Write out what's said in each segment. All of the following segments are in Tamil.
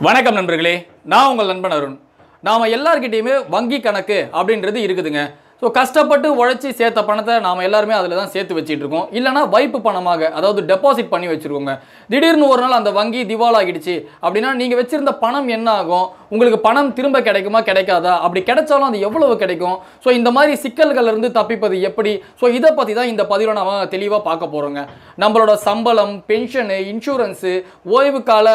வணக்கம் நண்பர்களே நான் உங்கள் நண்பன் அருண் நாம் எல்லார்கிட்டயுமே வங்கி கணக்கு அப்படின்றது இருக்குதுங்க ஸோ கஷ்டப்பட்டு உழைச்சி சேர்த்த பணத்தை நாம் எல்லாருமே அதில் தான் சேர்த்து வச்சிட்டு இருக்கோம் இல்லைனா வைப்பு பணமாக அதாவது டெபாசிட் பண்ணி வச்சிருக்கோங்க திடீர்னு ஒரு நாள் அந்த வங்கி திவால் ஆகிடுச்சு அப்படின்னா நீங்கள் வச்சிருந்த பணம் என்ன ஆகும் உங்களுக்கு பணம் திரும்ப கிடைக்குமா கிடைக்காதா அப்படி கிடைச்சாலும் அது எவ்வளவு கிடைக்கும் ஸோ இந்த மாதிரி சிக்கல்கள்ல இருந்து தப்பிப்பது எப்படி ஸோ இதை பற்றி தான் இந்த பதிவில் நாம தெளிவாக பார்க்க போகிறோங்க நம்மளோட சம்பளம் பென்ஷனு இன்சூரன்ஸு ஓய்வு கால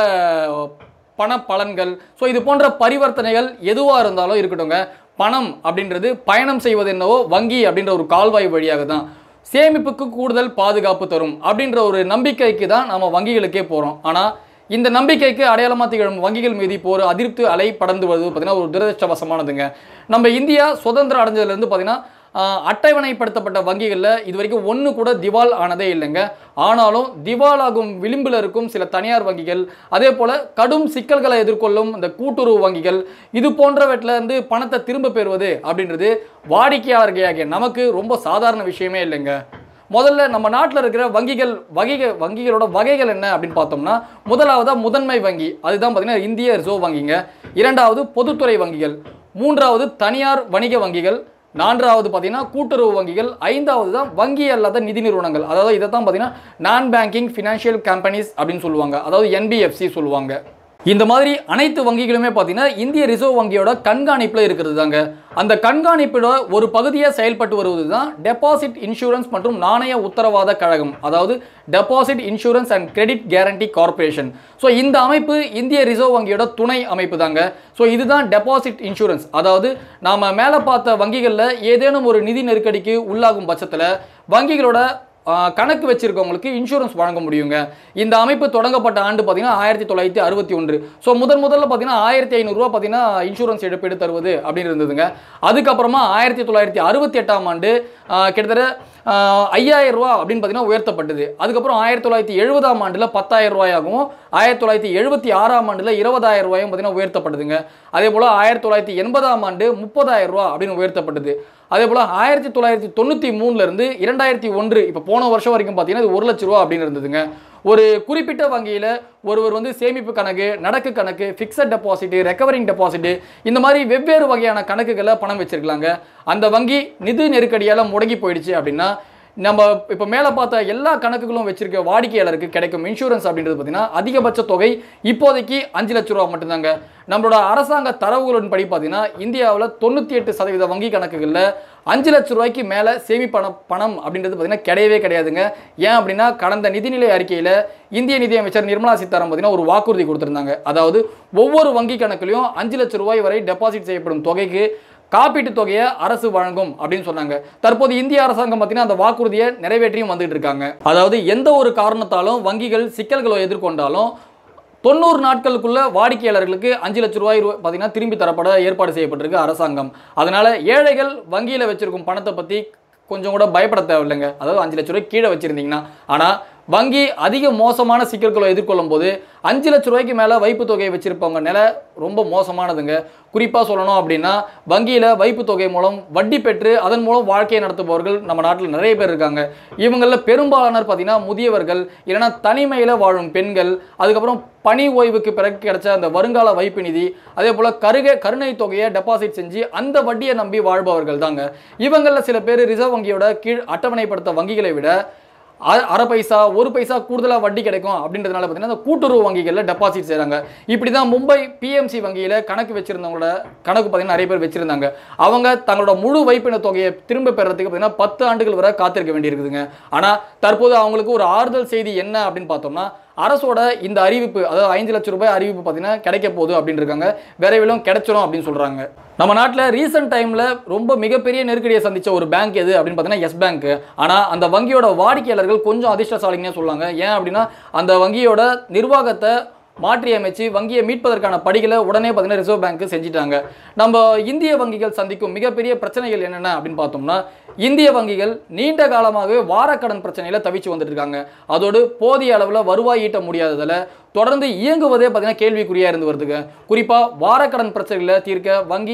பண பலன்கள் ஸோ இது போன்ற பரிவர்த்தனைகள் எதுவாக இருந்தாலும் இருக்கட்டுங்க பணம் அப்படின்றது பயணம் செய்வது என்னவோ வங்கி அப்படின்ற ஒரு கால்வாய் வழியாக தான் சேமிப்புக்கு கூடுதல் பாதுகாப்பு தரும் அப்படின்ற ஒரு நம்பிக்கைக்கு தான் நம்ம வங்கிகளுக்கே போகிறோம் ஆனால் இந்த நம்பிக்கைக்கு அடையாளமாக திகழும் வங்கிகள் மீது இப்போ ஒரு அதிருப்தி அலை படர்ந்து வருது பார்த்தீங்கன்னா ஒரு துரதிருஷ்டவசமானதுங்க நம்ம இந்தியா சுதந்திரம் அடைஞ்சதுலேருந்து பார்த்தீங்கன்னா ஆஹ், அட்டவணைப்படுத்தப்பட்ட வங்கிகளில் இது வரைக்கும் ஒன்று கூட திவால் ஆனதே இல்லைங்க ஆனாலும் திவால் ஆகும் விளிம்பில் இருக்கும் சில தனியார் வங்கிகள் அதே போல் கடும் சிக்கல்களை எதிர்கொள்ளும் இந்த கூட்டுறவு வங்கிகள் இது போன்றவற்றில் இருந்து பணத்தை திரும்ப பெறுவது அப்படின்றது வாடிக்கையாளர்களாகிய நமக்கு ரொம்ப சாதாரண விஷயமே இல்லைங்க முதல்ல நம்ம நாட்டில் இருக்கிற வங்கிகள் வகைகள் வங்கிகளோட வகைகள் என்ன அப்படின்னு பார்த்தோம்னா முதலாவதா முதன்மை வங்கி அதுதான் பார்த்தீங்கன்னா இந்திய ரிசர்வ் வங்கிங்க இரண்டாவது பொதுத்துறை வங்கிகள் மூன்றாவது தனியார் வணிக வங்கிகள் நான்காவது பார்த்தீங்கன்னா கூட்டுறவு வங்கிகள் ஐந்தாவது தான் வங்கி அல்லாத நிதி நிறுவனங்கள் அதாவது இதை தான் பார்த்தீங்கன்னா நான் பேங்கிங் ஃபினான்ஷியல் கம்பெனிஸ் அப்படின்னு சொல்லுவாங்க அதாவது என்பிஎஃப்சி சொல்லுவாங்க இந்த மாதிரி அனைத்து வங்கிகளுமே பார்த்தீங்கன்னா இந்திய ரிசர்வ் வங்கியோட கண்காணிப்பில் இருக்கிறது தாங்க அந்த கண்காணிப்போட ஒரு பகுதியாக செயல்பட்டு வருவது தான் டெபாசிட் இன்சூரன்ஸ் மற்றும் நாணய உத்தரவாத கழகம் அதாவது deposit insurance and credit guarantee corporation so இந்த அமைப்பு இந்திய ரிசர்வ் வங்கியோட துணை அமைப்பு தாங்க ஸோ இதுதான் டெபாசிட் இன்சூரன்ஸ் அதாவது நாம் மேலே பார்த்த வங்கிகளில் ஏதேனும் ஒரு நிதி நெருக்கடிக்கு உள்ளாகும் பட்சத்தில் வங்கிகளோட ஆஹ் கணக்கு வச்சிருக்கவங்களுக்கு இன்சூரன்ஸ் வழங்க முடியுங்க இந்த அமைப்பு தொடங்கப்பட்ட ஆண்டு பார்த்தீங்கன்னா ஆயிரத்தி தொள்ளாயிரத்தி அறுபத்தி ஒன்று ஸோ முதன் முதல்ல பார்த்தீங்கன்னா ஆயிரத்தி ஐநூறுரூவா பார்த்தீங்கன்னா இன்சூரன்ஸ் எடுப்பீடு தருவது அப்படின்னு இருந்ததுங்க அதுக்கப்புறமா ஆயிரத்தி தொள்ளாயிரத்தி அறுபத்தி எட்டாம் ஆண்டு ஆஹ் கிட்டத்தட்ட ஐயாயிரம் ரூபா அப்படின்னு பார்த்தீங்கன்னா உயர்த்தப்பட்டது அதுக்கப்புறம் ஆயிரத்தி தொள்ளாயிரத்தி எழுபதாம் ஆண்டில் பத்தாயிரம் ரூபாயாகவும் ஆயிரத்தி தொள்ளாயிரத்தி எழுபத்தி ஆறாம் ஆண்டில் இருபதாயிரம் ரூபாயும் பார்த்தீங்கன்னா உயர்த்தப்பட்டதுங்க அதே போல் ஆயிரத்தி தொள்ளாயிரத்தி எண்பதாம் ஆண்டு முப்பதாயிரம் ரூபா அப்படின்னு உயர்த்தப்பட்டது அதே போல் ஆயிரத்தி தொள்ளாயிரத்தி தொண்ணூற்றி மூணுலேருந்து இரண்டாயிரத்தி ஒன்று இப்போ போன வருஷம் வரைக்கும் பார்த்தீங்கன்னா இது ஒரு லட்ச ரூபா அப்படின்னு இருந்ததுங்க ஒரு குறிப்பிட்ட வங்கியில் ஒருவர் வந்து சேமிப்பு கணக்கு நடக்கு கணக்கு ஃபிக்ஸட் டெபாசிட் ரெக்கவரிங் டெபாசிட் இந்த மாதிரி வெவ்வேறு வகையான கணக்குகளை பணம் வச்சிருக்கலாங்க அந்த வங்கி நிதி நெருக்கடியால் முடங்கி போயிடுச்சு அப்படின்னா நம்ம இப்போ மேலே பார்த்த எல்லா கணக்குகளும் வச்சிருக்க வாடிக்கையாளருக்கு கிடைக்கும் இன்சூரன்ஸ் அப்படின்றது பார்த்தீங்கன்னா அதிகபட்ச தொகை இப்போதைக்கு அஞ்சு லட்ச ரூபா மட்டும்தாங்க நம்மளோட அரசாங்க தரவுகளின் படி பார்த்தீங்கன்னா இந்தியாவில் தொண்ணூற்றி எட்டு சதவீத வங்கி கணக்குகளில் அஞ்சு லட்ச ரூபாய்க்கு மேலே சேமிப்பண பணம் அப்படின்றது பார்த்தீங்கன்னா கிடையவே கிடையாதுங்க ஏன் அப்படின்னா கடந்த நிதிநிலை அறிக்கையில் இந்திய நிதியமைச்சர் நிர்மலா சீதாராமன் பார்த்தீங்கன்னா ஒரு வாக்குறுதி கொடுத்திருந்தாங்க அதாவது ஒவ்வொரு வங்கி கணக்குலையும் அஞ்சு லட்ச ரூபாய் வரை டெபாசிட் செய்யப்படும் தொகைக்கு காப்பீட்டு தொகையை அரசு வழங்கும் அப்படின்னு சொன்னாங்க தற்போது இந்திய அரசாங்கம் பார்த்தீங்கன்னா அந்த வாக்குறுதியை நிறைவேற்றியும் வந்துட்டு இருக்காங்க அதாவது எந்த ஒரு காரணத்தாலும் வங்கிகள் சிக்கல்களை எதிர்கொண்டாலும் தொண்ணூறு நாட்களுக்குள்ள வாடிக்கையாளர்களுக்கு அஞ்சு லட்ச ரூபாய் ரூ- பார்த்தீங்கன்னா திரும்பி தரப்பட ஏற்பாடு செய்யப்பட்டிருக்கு அரசாங்கம் அதனால ஏழைகள் வங்கியில் வச்சிருக்கும் பணத்தை பற்றி கொஞ்சம் கூட பயப்பட தேவையில்லைங்க அதாவது அஞ்சு லட்ச ரூபாய் கீழே வச்சிருந்தீங்கன்னா ஆனால் வங்கி அதிக மோசமான சிக்கல்களை எதிர்கொள்ளும் போது அஞ்சு லட்ச ரூபாய்க்கு மேலே வைப்பு தொகையை வச்சிருப்பவங்க நிலை ரொம்ப மோசமானதுங்க குறிப்பாக சொல்லணும் அப்படின்னா வங்கியில் வைப்பு தொகை மூலம் வட்டி பெற்று அதன் மூலம் வாழ்க்கையை நடத்துபவர்கள் நம்ம நாட்டில் நிறைய பேர் இருக்காங்க இவங்களில் பெரும்பாலானோர் பார்த்தீங்கன்னா முதியவர்கள் இல்லைன்னா தனிமையில் வாழும் பெண்கள் அதுக்கப்புறம் பணி ஓய்வுக்கு பிறகு கிடைச்ச அந்த வருங்கால வைப்பு நிதி அதே போல் கருகை கருணை தொகையை டெபாசிட் செஞ்சு அந்த வட்டியை நம்பி வாழ்பவர்கள் தாங்க இவங்களில் சில பேர் ரிசர்வ் வங்கியோட கீழ் அட்டவணைப்படுத்த வங்கிகளை விட அ- அரை பைசா ஒரு பைசா கூடுதலாக வட்டி கிடைக்கும் அப்படின்றதுனால பார்த்தீங்கன்னா அந்த கூட்டுறவு வங்கிகளில் டெபாசிட் செய்கிறாங்க இப்படி தான் மும்பை பிஎம்சி வங்கியில் கணக்கு வச்சிருந்தவங்களோட கணக்கு பார்த்தீங்கன்னா நிறைய பேர் வச்சிருந்தாங்க அவங்க தங்களோட முழு வைப்பின தொகையை திரும்ப பெறறதுக்கு பார்த்தீங்கன்னா பத்து ஆண்டுகள் வரை காத்திருக்க வேண்டியிருக்குதுங்க ஆனால் தற்போது அவங்களுக்கு ஒரு ஆறுதல் செய்தி என்ன அப்படின்னு பார்த்தோம்னா அரசோட இந்த அறிவிப்பு அதாவது ஐந்து லட்சம் ரூபாய் அறிவிப்பு பார்த்தீங்கன்னா கிடைக்க போகுது அப்படின்னு இருக்காங்க விரைவிலும் கிடைச்சிரும் அப்படின்னு சொல்கிறாங்க நம்ம நாட்டில் ரீசெண்ட் டைமில் ரொம்ப மிகப்பெரிய நெருக்கடியை சந்திச்ச ஒரு பேங்க் எது அப்படின்னு பார்த்தீங்கன்னா எஸ் பேங்க் ஆனால் அந்த வங்கியோட வாடிக்கையாளர்கள் கொஞ்சம் அதிர்ஷ்டசாலிங்கன்னு சொல்லுவாங்க ஏன் அப்படின்னா அந்த வங்கியோட நிர்வாகத்தை மாற்றி அமைச்சு வங்கியை மீட்பதற்கான படிகளை உடனே பார்த்தீங்கன்னா ரிசர்வ் பேங்க் செஞ்சிட்டாங்க நம்ம இந்திய வங்கிகள் சந்திக்கும் மிகப்பெரிய பிரச்சனைகள் என்னென்ன அப்படின்னு பார்த்தோம்னா இந்திய வங்கிகள் நீண்ட காலமாகவே வாரக்கடன் பிரச்சனையில தவிச்சு வந்துட்டு இருக்காங்க அதோடு போதிய அளவில் வருவாய் ஈட்ட முடியாததால தொடர்ந்து இயங்குவதே பார்த்தீங்கன்னா கேள்விக்குறியா இருந்து வருதுங்க குறிப்பாக வாரக்கடன் பிரச்சனைகளை தீர்க்க வங்கி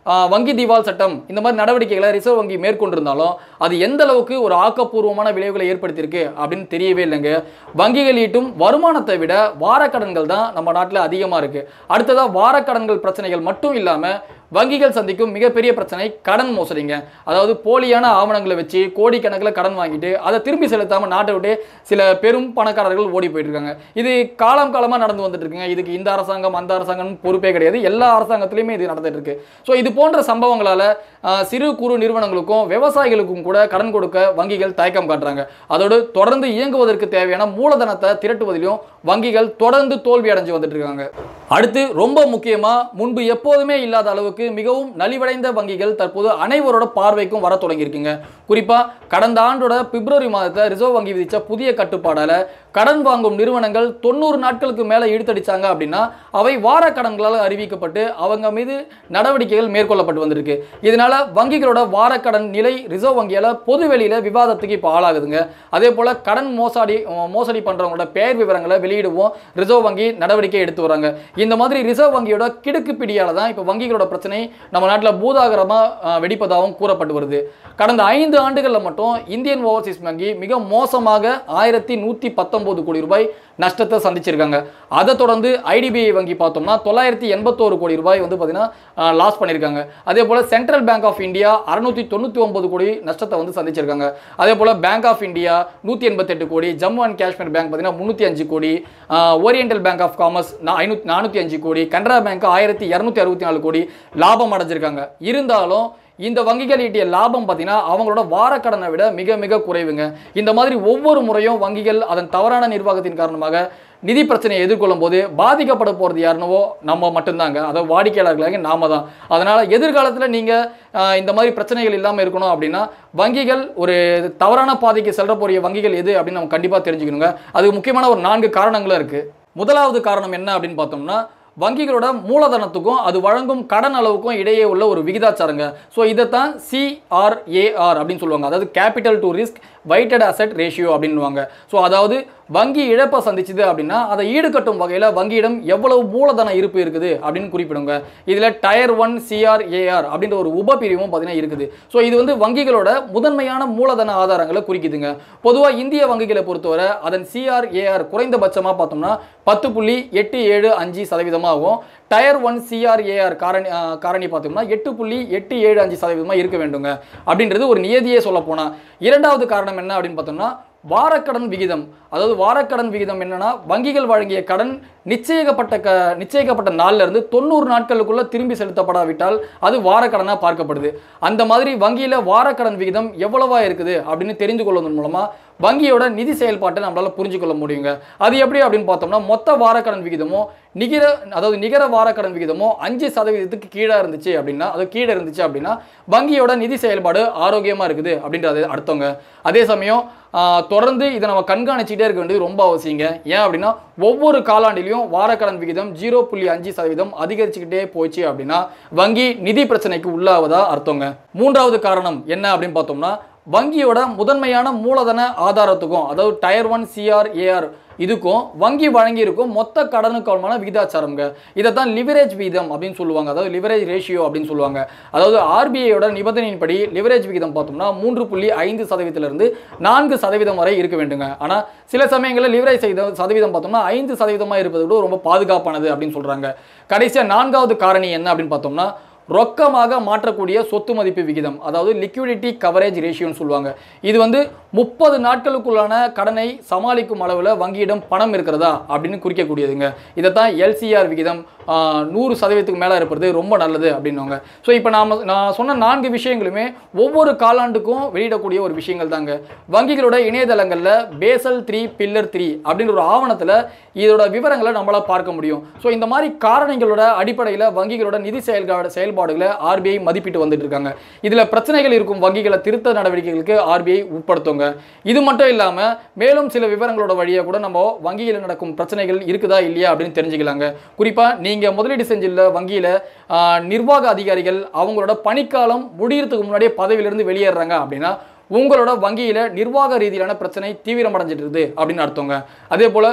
ஆஹ், வங்கி திவால் சட்டம் இந்த மாதிரி நடவடிக்கைகளை ரிசர்வ் வங்கி மேற்கொண்டிருந்தாலும் அது எந்த அளவுக்கு ஒரு ஆக்கப்பூர்வமான விளைவுகளை ஏற்படுத்தியிருக்கு அப்படின்னு தெரியவே இல்லைங்க வங்கிகள் ஈட்டும் வருமானத்தை விட வாரக்கடன்கள் தான் நம்ம நாட்டில் அதிகமாக இருக்கு அடுத்ததா வாரக்கடன்கள் பிரச்சனைகள் மட்டும் இல்லாமல் வங்கிகள் சந்திக்கும் மிகப்பெரிய பிரச்சனை கடன் மோசடிங்க அதாவது போலியான ஆவணங்களை வச்சு கோடிக்கணக்கில் கடன் வாங்கிட்டு அதை திரும்பி செலுத்தாம நாட்டை விட்டு சில பெரும் பணக்காரர்கள் ஓடி போயிட்டு இருக்காங்க இது காலம் காலமா நடந்து வந்துட்டு இருக்குங்க இதுக்கு இந்த அரசாங்கம் அந்த அரசாங்கம் பொறுப்பே கிடையாது எல்லா அரசாங்கத்திலையுமே இது நடந்துட்டு இருக்கு ஸோ இது போன்ற சம்பவங்களால ஆஹ், சிறு குறு நிறுவனங்களுக்கும் விவசாயிகளுக்கும் கூட கடன் கொடுக்க வங்கிகள் தயக்கம் காட்டுறாங்க அதோடு தொடர்ந்து இயங்குவதற்கு தேவையான மூலதனத்தை திரட்டுவதிலும் வங்கிகள் தொடர்ந்து தோல்வி அடைஞ்சு வந்துட்டு இருக்காங்க அடுத்து ரொம்ப முக்கியமா முன்பு எப்போதுமே இல்லாத அளவுக்கு மிகவும் நலிவடைந்த வங்கிகள் தற்போது அனைவரோட பார்வைக்கும் வர தொடங்கியிருக்குங்க குறிப்பா கடந்த ஆண்டோட பிப்ரவரி மாதத்தை ரிசர்வ் வங்கி விதிச்ச புதிய கட்டுப்பாடால கடன் வாங்கும் நிறுவனங்கள் தொண்ணூறு நாட்களுக்கு மேல இழுத்தடிச்சாங்க அப்படின்னா அவை வார கடன்களால் அறிவிக்கப்பட்டு அவங்க மீது நடவடிக்கைகள் மேற்கொள்ளப்பட்டு வந்திருக்கு இதனால வங்கிகளோட வாரக்கடன் நிலை ரிசர்வ் வங்கியால பொது வெளியில விவாதத்துக்கு இப்போ ஆளாகுதுங்க அதே போல கடன் மோசடி மோசடி பண்றவங்களோட பெயர் விவரங்களை வெளியிடுவோம் ரிசர்வ் வங்கி நடவடிக்கை எடுத்து வராங்க இந்த மாதிரி ரிசர்வ் வங்கியோட கிடுக்கு பிடியால தான் இப்போ வங்கிகளோட பிரச்சனை நம்ம நாட்டில் பூதாகரமா அஹ், வெடிப்பதாகவும் கூறப்பட்டு வருது கடந்த ஐந்து ஆண்டுகளில் மட்டும் இந்தியன் ஓவர்சீஸ் வங்கி மிக மோசமாக ஆயிரத்தி நூற்றி பத்தொன்பது கோடி ரூபாய் நஷ்டத்தை சந்திச்சிருக்காங்க அதை தொடர்ந்து ஐடிபிஐ வங்கி பார்த்தோம்னா தொள்ளாயிரத்தி எண்பத்தோரு கோடி ரூபாய் வந்து பார்த்தீங்கன்னா லாஸ் பண்ணியிருக்காங்க அதே போல் சென்ட்ரல் பேங்க் ஆஃப் இந்தியா அறுநூத்தி தொண்ணூற்றி ஒன்பது கோடி நஷ்டத்தை வந்து சந்திச்சிருக்காங்க அதே போல் பேங்க் ஆஃப் இந்தியா நூற்றி எண்பத்தெட்டு கோடி ஜம்மு அண்ட் காஷ்மீர் பேங்க் பார்த்தீங்கன்னா முந்நூற்றி அஞ்சு கோடி ஓரியண்டல் பேங்க் ஆஃப் காமர்ஸ் ஐநூற்றி நானூற்றி அஞ்சு கோடி கனரா பேங்க் ஆயிரத்தி இரநூத்தி அறுபத்தி நாலு கோடி லாபம் அடைஞ்சிருக்காங்க இருந்தாலும் இந்த வங்கிகள் ஈட்டிய லாபம் பார்த்தீங்கன்னா அவங்களோட வாரக்கடனை விட மிக மிக குறைவுங்க இந்த மாதிரி ஒவ்வொரு முறையும் வங்கிகள் அதன் தவறான நிர்வாகத்தின் காரணமாக நிதி பிரச்சனையை எதிர்கொள்ளும் போது பாதிக்கப்பட போகிறது யாருனவோ நம்ம மட்டும்தாங்க அதாவது வாடிக்கையாளர்களாக நாம தான் அதனால் எதிர்காலத்தில் நீங்கள் இந்த மாதிரி பிரச்சனைகள் இல்லாமல் இருக்கணும் அப்படின்னா வங்கிகள் ஒரு தவறான பாதைக்கு செல்ற போறிய வங்கிகள் எது அப்படின்னு நம்ம கண்டிப்பாக தெரிஞ்சுக்கணுங்க அதுக்கு முக்கியமான ஒரு நான்கு காரணங்களும் இருக்குது முதலாவது காரணம் என்ன அப்படின்னு பார்த்தோம்னா வங்கிகளோட மூலதனத்துக்கும் அது வழங்கும் கடன் அளவுக்கும் இடையே உள்ள ஒரு விகிதாச்சாரங்க ஸோ இதைத்தான் சிஆர்ஏஆர் அப்படின்னு சொல்லுவாங்க அதாவது capital to risk weighted asset ratio அப்படின்னுவாங்க ஸோ அதாவது வங்கி இழப்பை சந்திச்சுது அப்படின்னா அதை ஈடுகட்டும் வகையில் வங்கியிடம் எவ்வளவு மூலதன இருப்பு இருக்குது அப்படின்னு குறிப்பிடுங்க இதில் டயர் ஒன் சிஆர்ஏஆர் அப்படின்ற ஒரு உபபிரிவும் பார்த்தீங்கன்னா இருக்குது ஸோ இது வந்து வங்கிகளோட முதன்மையான மூலதன ஆதாரங்களை குறிக்குதுங்க பொதுவாக இந்திய வங்கிகளை பொறுத்தவரை அதன் சிஆர்ஏஆர் குறைந்தபட்சமாக பார்த்தோம்னா பத்து புள்ளி எட்டு ஏழு அஞ்சு சதவீதமாகும் டயர் ஒன் சிஆர்ஏஆர் காரணி ஆஹ், காரணி பார்த்தோம்னா எட்டு புள்ளி எட்டு ஏழு அஞ்சு சதவீதமாக இருக்க வேண்டுங்க அப்படின்றது ஒரு நியதியே சொல்ல போனால் இரண்டாவது காரணம் என்ன அப்படின்னு பார்த்தோம்னா வாரக்கடன் விகிதம் அதாவது வாரக்கடன் விகிதம் என்னன்னா வங்கிகள் வழங்கிய கடன் நிச்சயிக்கப்பட்ட க நிச்சயிக்கப்பட்ட நாள்ல இருந்து தொண்ணூறு நாட்களுக்குள்ள திரும்பி செலுத்தப்படாவிட்டால் அது வாரக்கடனாக பார்க்கப்படுது அந்த மாதிரி வங்கியில் வாரக்கடன் விகிதம் எவ்வளவா இருக்குது அப்படின்னு தெரிந்து கொள்வதன் மூலமா வங்கியோட நிதி செயல்பாட்டை நம்மளால புரிஞ்சுக்கொள்ள முடியுங்க அது எப்படி அப்படின்னு பார்த்தோம்னா மொத்த வாரக்கடன் விகிதமோ நிகர அதாவது நிகர வாரக்கடன் விகிதமோ அஞ்சு சதவீதத்துக்கு கீழே இருந்துச்சு அப்படின்னா அது கீழே இருந்துச்சு அப்படின்னா வங்கியோட நிதி செயல்பாடு ஆரோக்கியமா இருக்குது அப்படின்றது அர்த்தங்க அதே சமயம் ஆஹ், தொடர்ந்து இதை நம்ம கண்காணிச்சுட்டே இருக்க வேண்டியது ரொம்ப அவசியங்க ஏன் அப்படின்னா ஒவ்வொரு காலாண்டிலையும் வாரக்கடன் விகிதம் ஜீரோ புள்ளி அஞ்சு சதவீதம் அதிகரிச்சுக்கிட்டே போச்சு அப்படின்னா வங்கி நிதி பிரச்சனைக்கு உள்ளாவதா அர்த்தங்க மூன்றாவது காரணம் என்ன அப்படின்னு பார்த்தோம்னா வங்கியோட முதன்மையான மூலதன ஆதாரத்துக்கும் அதாவது டயர் ஒன் சிஆர் ஏஆர் இதுக்கும் வங்கி வழங்கியிருக்கும் மொத்த கடனுக்கான விகிதாச்சாரம்ங்க இதை தான் லிவரேஜ் விகிதம் அப்படின்னு சொல்லுவாங்க அதாவது லிவரேஜ் ரேஷியோ அப்படின்னு சொல்லுவாங்க அதாவது ஆர்பிஐயோட நிபந்தனையின்படி லிவரேஜ் விகிதம் பார்த்தோம்னா மூன்று புள்ளி ஐந்து சதவீதத்திலிருந்து நான்கு சதவீதம் வரை இருக்க வேண்டுங்க ஆனால் சில சமயங்களில் லிவரேஜ் செய்த சதவீதம் பார்த்தோம்னா ஐந்து சதவீதமாக இருப்பது கூட ரொம்ப பாதுகாப்பானது அப்படின்னு சொல்கிறாங்க கடைசியாக நான்காவது காரணி என்ன அப்படின்னு பார்த்தோம்னா ரொக்கமாக மாற்றக்கூடிய சொத்து மதிப்பு விகிதம் அதாவது லிக்விடிட்டி கவரேஜ் ரேஷியோன்னு சொல்லுவாங்க இது வந்து முப்பது நாட்களுக்குள்ளான கடனை சமாளிக்கும் அளவில் வங்கியிடம் பணம் இருக்கிறதா அப்படின்னு குறிக்கக்கூடியதுங்க இதைத்தான் எல்சிஆர் விகிதம் ஆஹ், நூறு சதவீதத்துக்கு மேலே இருப்பது ரொம்ப நல்லது அப்படின்னுவாங்க ஸோ இப்போ நாம நான் சொன்ன நான்கு விஷயங்களுமே ஒவ்வொரு காலாண்டுக்கும் வெளியிடக்கூடிய ஒரு விஷயங்கள் தாங்க வங்கிகளோட இணையதளங்களில் பேசல் த்ரீ பில்லர் த்ரீ அப்படின்ற ஒரு ஆவணத்தில் இதோட விவரங்களை நம்மளால் பார்க்க முடியும் ஸோ இந்த மாதிரி காரணங்களோட அடிப்படையில் வங்கிகளோட நிதி செயல்பாடு செயல்பாடுகளை ஆர்பிஐ மதிப்பிட்டு வந்துட்டு இருக்காங்க இதில் பிரச்சனைகள் இருக்கும் வங்கிகளை திருத்த நடவடிக்கைகளுக்கு ஆர்பிஐ உட்படுத்துங்க இது மட்டும் இல்லாமல் மேலும் சில விவரங்களோட வழியாக கூட நம்ம வங்கியில் நடக்கும் பிரச்சனைகள் இருக்குதா இல்லையா அப்படின்னு தெரிஞ்சுக்கலாங்க குறிப்பாக நீங்கள் முதலீடு செஞ்சுள்ள வங்கியில் நிர்வாக அதிகாரிகள் அவங்களோட பணிக்காலம் முடியறதுக்கு முன்னாடியே பதவியிலிருந்து வெளியேறாங்க அப்படின்னா உங்களோட வங்கியில் நிர்வாக ரீதியிலான பிரச்சனை தீவிரமடைஞ்சிட்டு இருக்குது அப்படின்னு அர்த்தங்க அதே போல்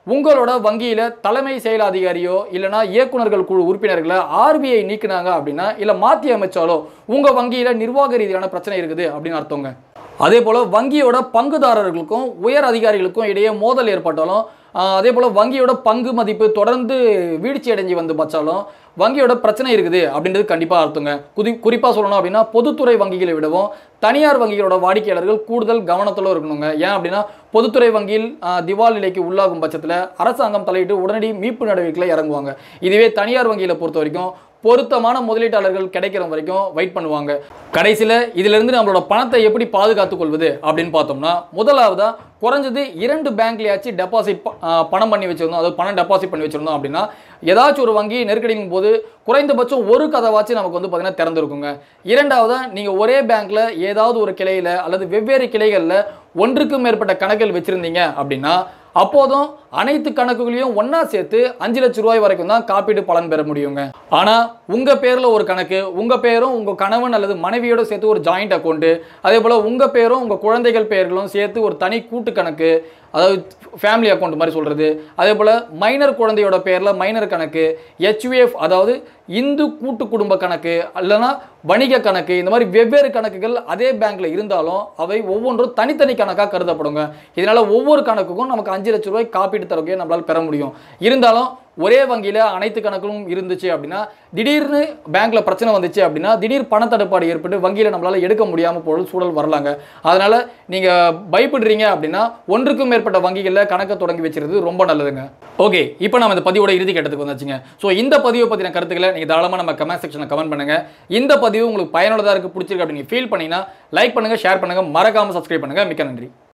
உங்களோட வங்கியில தலைமை செயல் அதிகாரியோ இல்லைனா இயக்குனர்கள் குழு உறுப்பினர்களை ஆர்பிஐ நீக்குனாங்க அப்படின்னா இல்லை மாற்றி அமைச்சாலோ உங்க வங்கியில நிர்வாக ரீதியான பிரச்சனை இருக்குது அப்படின்னு அர்த்தங்க அதே போல வங்கியோட பங்குதாரர்களுக்கும் உயர் அதிகாரிகளுக்கும் இடையே மோதல் ஏற்பட்டாலும் ஆஹ், அதே போல வங்கியோட பங்கு மதிப்பு தொடர்ந்து வீழ்ச்சி அடைஞ்சு வந்து பச்சாலும் வங்கியோட பிரச்சனை இருக்குது அப்படின்றது கண்டிப்பாக அர்த்தங்க குதி குறிப்பாக சொல்லணும் அப்படின்னா பொதுத்துறை வங்கிகளை விடவும் தனியார் வங்கிகளோட வாடிக்கையாளர்கள் கூடுதல் கவனத்தில் இருக்கணுங்க ஏன் அப்படின்னா பொதுத்துறை வங்கியில் ஆஹ், திவால் நிலைக்கு உள்ளாகும் பட்சத்தில் அரசாங்கம் தலையிட்டு உடனடி மீட்பு நடவடிக்கைகளை இறங்குவாங்க இதுவே தனியார் வங்கியில் பொறுத்த வரைக்கும் பொருத்தமான முதலீட்டாளர்கள் கிடைக்கிற வரைக்கும் வெயிட் பண்ணுவாங்க கடைசியில் இதிலிருந்து நம்மளோட பணத்தை எப்படி பாதுகாத்துக் கொள்வது அப்படின்னு பார்த்தோம்னா முதலாவதா குறைஞ்சது இரண்டு பேங்க்லயாச்சும் டெபாசிட் பணம் பண்ணி வச்சிருந்தோம் அதாவது பணம் டெபாசிட் பண்ணி வச்சிருந்தோம் அப்படின்னா ஏதாச்சும் ஒரு வங்கி நெருக்கடியின் போது குறைந்தபட்சம் ஒரு கதவாச்சும் நமக்கு வந்து பார்த்தீங்கன்னா திறந்திருக்குங்க இரண்டாவதா நீங்கள் ஒரே பேங்க்ல ஏதாவது ஒரு கிளையில அல்லது வெவ்வேறு கிளைகளில் ஒன்றுக்கும் மேற்பட்ட கணக்குகள் வச்சிருந்தீங்க அப்படின்னா அப்போதும் அனைத்து கணக்குகளையும் ஒண்ணா சேர்த்து அஞ்சு லட்ச ரூபாய் வரைக்கும் தான் காப்பீடு பலன் பெற முடியுங்க ஆனா உங்க பேர்ல ஒரு கணக்கு உங்க பேரும் உங்க கணவன் அல்லது மனைவியோட சேர்த்து ஒரு ஜாயிண்ட் அக்கௌண்ட் அதே போல உங்க பேரும் உங்க குழந்தைகள் பெயர்களும் சேர்த்து ஒரு தனி கூட்டு கணக்கு அதாவது ஃபேமிலி அக்கௌண்ட் மாதிரி சொல்றது அதே போல மைனர் குழந்தையோட பேர்ல மைனர் கணக்கு ஹெச்விஎஃப் அதாவது இந்து கூட்டு குடும்ப கணக்கு இல்லைன்னா வணிக கணக்கு இந்த மாதிரி வெவ்வேறு கணக்குகள் அதே பேங்க்ல இருந்தாலும் அவை ஒவ்வொன்றும் தனித்தனி கணக்காக கருதப்படுங்க இதனால ஒவ்வொரு கணக்குக்கும் நமக்கு அஞ்சு லட்ச ரூபாய் காப்பீட்டு தொகையை நம்மளால பெற முடியும் இருந்தாலும் ஒரே வங்கியில அனைத்து கணக்குகளும் இருந்துச்சு அப்படின்னா திடீர்னு பேங்க்ல பிரச்சனை வந்துச்சு அப்படின்னா திடீர் பணத்தட்டுப்பாடு ஏற்பட்டு வங்கியில நம்மளால எடுக்க முடியாம போல சூழல் வரலாங்க அதனால நீங்க பயப்படுறீங்க அப்படின்னா ஒன்றுக்கும் மேற்பட்ட வங்கிகளில் கணக்கை தொடங்கி வச்சிருது ரொம்ப நல்லதுங்க ஓகே இப்போ நம்ம இந்த பதிவோட இறுதி கட்டத்துக்கு வந்தாச்சுங்க ஸோ இந்த பதிவை பற்றின கருத்துக்களை நீங்கள் தாராளமாக நம்ம கமெண்ட் செக்ஷனில் கமெண்ட் பண்ணுங்க இந்த பதிவு உங்களுக்கு பயனுள்ளதாக இருக்கு பிடிச்சிருக்கு அப்படின்னு ஃபீல் பண்ணீங்கன்னா லைக் பண்ணுங்க ஷேர் பண்ணுங்க மறக்காம சப்ஸ்கிரைப் பண்ணுங்க மிக்க நன்றி